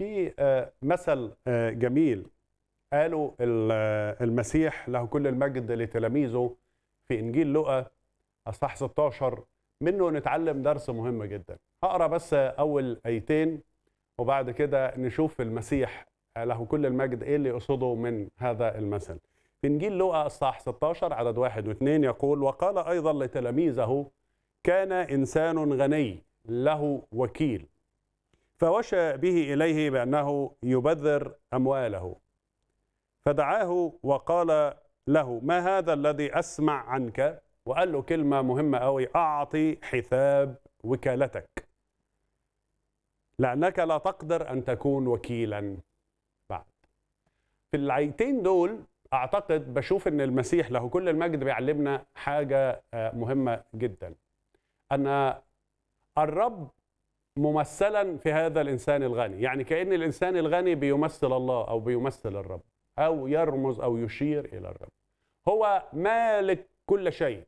في آه، مثل آه، جميل قالوا ال- آه، المسيح له كل المجد لتلاميذه في انجيل لوقا اصحاح 16 منه نتعلم درس مهم جدا هقرا بس اول ايتين وبعد كده نشوف المسيح له كل المجد ايه اللي يقصده من هذا المثل في انجيل لوقا اصحاح 16 عدد واحد واثنين يقول وقال ايضا لتلاميذه كان انسان غني له وكيل فوشى به اليه بانه يبذر امواله فدعاه وقال له ما هذا الذي اسمع عنك وقال له كلمه مهمه قوي اعطي حساب وكالتك لانك لا تقدر ان تكون وكيلا بعد في العيتين دول اعتقد بشوف ان المسيح له كل المجد بيعلمنا حاجه آه، مهمه جدا ان الرب ممثلا في هذا الانسان الغني يعني كان الانسان الغني بيمثل الله او بيمثل الرب او يرمز او يشير الى الرب هو مالك كل شيء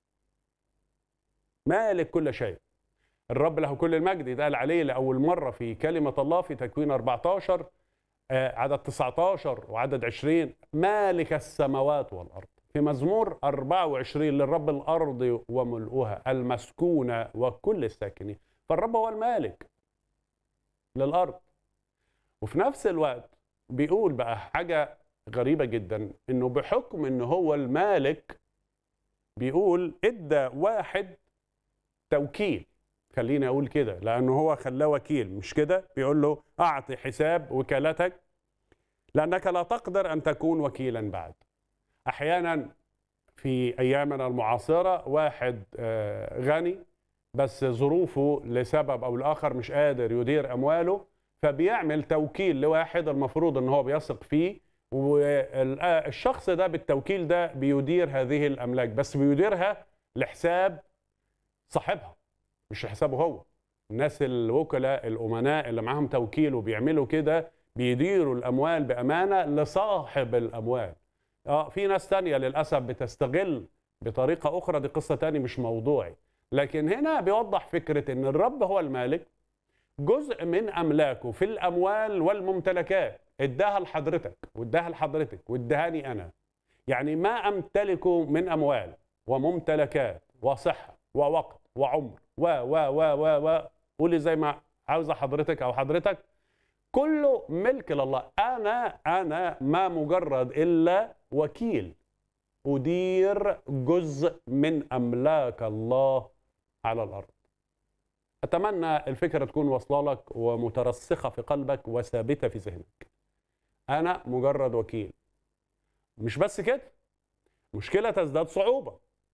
مالك كل شيء الرب له كل المجد يتقال عليه لاول مره في كلمه الله في تكوين 14 آه، عدد 19 وعدد 20 مالك السماوات والارض في مزمور 24 للرب الارض وملؤها المسكونه وكل الساكنين فالرب هو المالك للارض وفي نفس الوقت بيقول بقى حاجه غريبه جدا انه بحكم انه هو المالك بيقول ادى واحد توكيل خليني اقول كده لانه هو خلاه وكيل مش كده بيقول له اعطي حساب وكالتك لانك لا تقدر ان تكون وكيلا بعد احيانا في ايامنا المعاصره واحد آه، غني بس ظروفه لسبب او لاخر مش قادر يدير امواله فبيعمل توكيل لواحد المفروض ان هو بيثق فيه والشخص ده بالتوكيل ده بيدير هذه الاملاك بس بيديرها لحساب صاحبها مش لحسابه هو الناس الوكلاء الامناء اللي معاهم توكيل وبيعملوا كده بيديروا الاموال بامانه لصاحب الاموال اه في ناس تانية للاسف بتستغل بطريقه اخرى دي قصه تانية مش موضوعي لكن هنا بيوضح فكره ان الرب هو المالك جزء من املاكه في الاموال والممتلكات اداها لحضرتك واداها لحضرتك وادهاني انا يعني ما امتلكه من اموال وممتلكات وصحه ووقت وعمر و و و و و قولي زي ما عاوزه حضرتك او حضرتك كله ملك لله انا انا ما مجرد الا وكيل ادير جزء من املاك الله على الارض اتمنى الفكره تكون واصله لك ومترسخه في قلبك وثابته في ذهنك انا مجرد وكيل مش بس كده مشكله تزداد صعوبه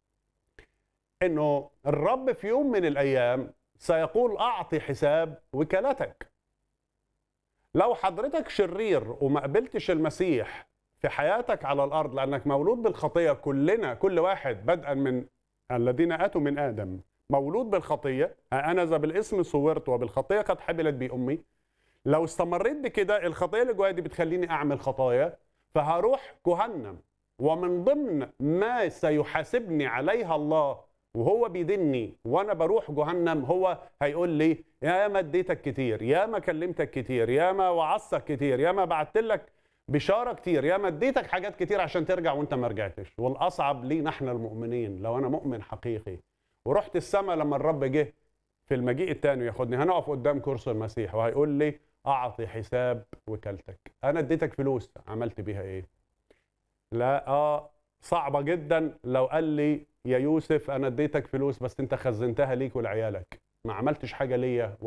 انه الرب في يوم من الايام سيقول اعطي حساب وكالتك لو حضرتك شرير وما قبلتش المسيح في حياتك على الارض لانك مولود بالخطيه كلنا كل واحد بدءا من الذين اتوا من ادم مولود بالخطيه انا ذا بالاسم صورت وبالخطيه قد حبلت بي امي لو استمريت بكده الخطيه اللي جوايا دي بتخليني اعمل خطايا فهروح جهنم ومن ضمن ما سيحاسبني عليها الله وهو بيدني وانا بروح جهنم هو هيقول لي يا ما اديتك كتير يا ما كلمتك كتير يا ما وعظتك كتير يا ما بعت لك بشاره كتير يا ما اديتك حاجات كتير عشان ترجع وانت ما رجعتش والاصعب لينا احنا المؤمنين لو انا مؤمن حقيقي ورحت السماء لما الرب جه في المجيء الثاني ياخدني هنقف قدام كرسي المسيح وهيقول لي اعطي حساب وكالتك انا اديتك فلوس عملت بيها ايه لا اه صعبه جدا لو قال لي يا يوسف انا اديتك فلوس بس انت خزنتها ليك ولعيالك ما عملتش حاجه ليا